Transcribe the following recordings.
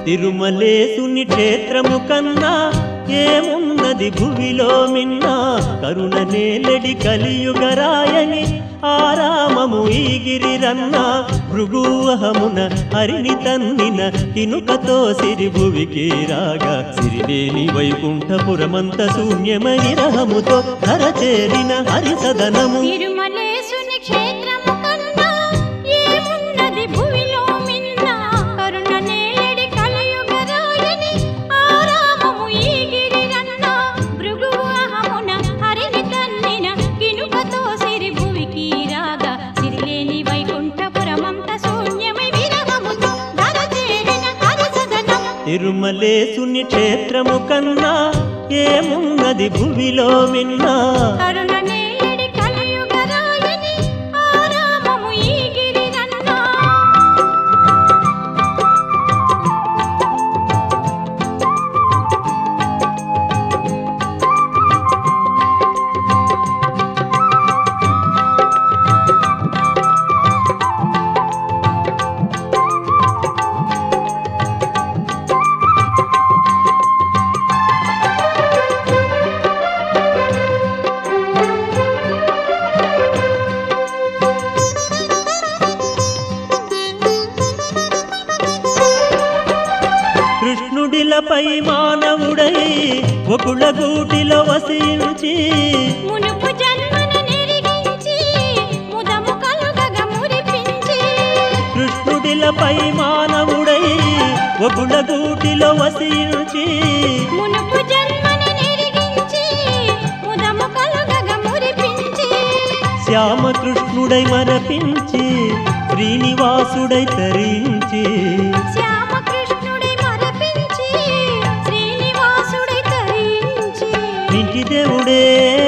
తిరుమలేసుని క్షేత్రము కన్నా ఏమున్నది భువిలో మిన్న కరుణ నేలడి కలియుగరాయని ఆరామము ఈ గిరిరన్న భృగువహమున హరిని తన్నిన కినుకతో సిరి భువికి రాగా సిరిలేని వైకుంఠపురమంత శూన్యమై విరహముతో ధర చేరిన హరిసదనము తిరుమలేశుని క్షేత్రము కన్నా ఏమున్నది భువిలో మిన్న కరుణ నేలడి కలియుగరాయని ఆరామము ఈ గిరిరన్న భృగువాహమున హరిని తన్నిన కినుకతో సిరి భువికి రాగా సిరిలేని వైకుంఠపురమంత శూన్యమై విరహముతో ధర చేరిన హరిసదనము తిరుమలేసుని క్షేత్రము కన్నా ఏమున్నది భువిలో మిన్నా కరుణ నేలడి కలియుగరాయని ఆరామము ఈ గిరిరన్న కృష్ణుడిలపై మానవుడై ఒకళ్ళ గూటిలో వసించి మునుపు జన్మన నిరిగించి ముదము కలుగగ మురిపించి కృష్ణుడిలపై మానవుడై ఒకళ్ళ గూటిలో వసించి మునుపు జన్మన నిరిగించి ముదము కలుగగ మురిపించి శ్యామకృష్ణుడై మరపించి శ్రీనివాసుడై తరించి శ్యామకృష్ణుడి మరపించి శ్రీనివాసుడి తరించి ఇంటి దేవుడే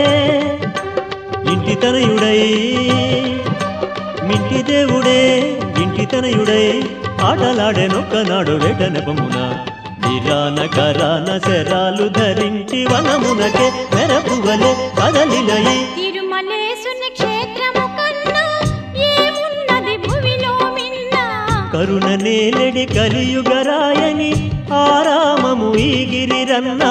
ఇంటి తనయుడై మింటి దేవుడే ఇంటి తనయుడై ఆటలాడెనొక్కనాడు వేట నెపమున ఇరాన కరాన శరాలు ధరించి వనమునకే మెరపువలే కదలినయి తిరుమలేశుని క్షేత్రము కన్నా ఏమున్నది భువిలో మిన్న కరుణ నేలెడి కలియుగరాయని ఆరామము ఈ గిరిరన్నా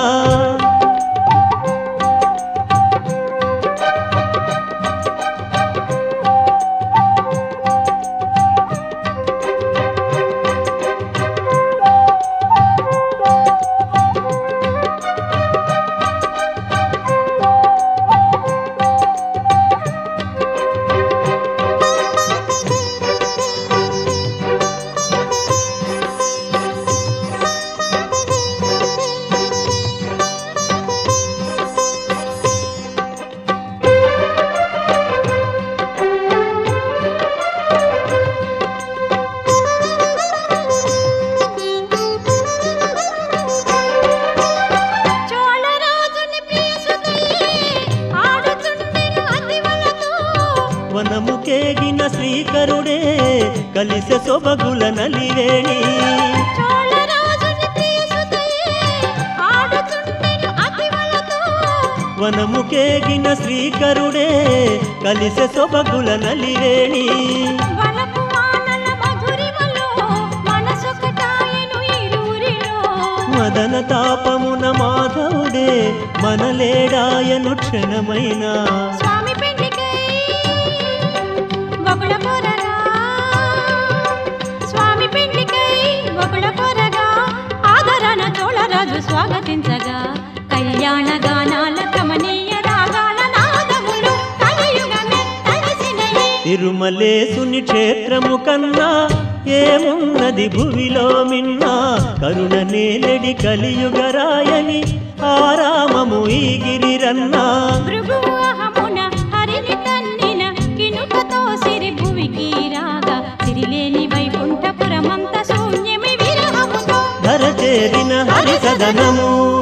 చోళరాజుని ప్రియసుతయే ఆడుచుండెను అతివలతో వనముకేగిన శ్రీకరుడే కలిసె సొబగుల నలివేణి చోళరాజుని ప్రియసుతయే ఆడుచుండెను అతివలతో వనముకేగిన శ్రీకరుడే కలిసె సొబగుల నలివేణి వలపు వానల మధురిమలో మనసొకటాయెను ఇరువురిలో మదన తాపమున మాధవుడే మనలేడాయను క్షణమైన స్వామి పెండ్లికై బొగుళ కొరగా స్వామి పెండ్లికై బొగుళ కొరగా ఆదరణ చోళరాజు స్వాగతించగా కళ్యాణ గానాల కమనీయ రాగాల నాదములు కలియుగమే తలసినయే తిరుమలేసుని క్షేత్రము కన్నా ఏమున్నది భువిలో మిన్నా కరుణ నేలెడి కలియుగరాయని ఆరామము ఈ గిరిరన్నా భృగువాహమున హరిని తన్నిన కినుకతో సిరి భువికి రాగా సిరిలేని వైకుంఠపురమంత శూన్యమి విరహముతో ధర చేరిన హరిసదనము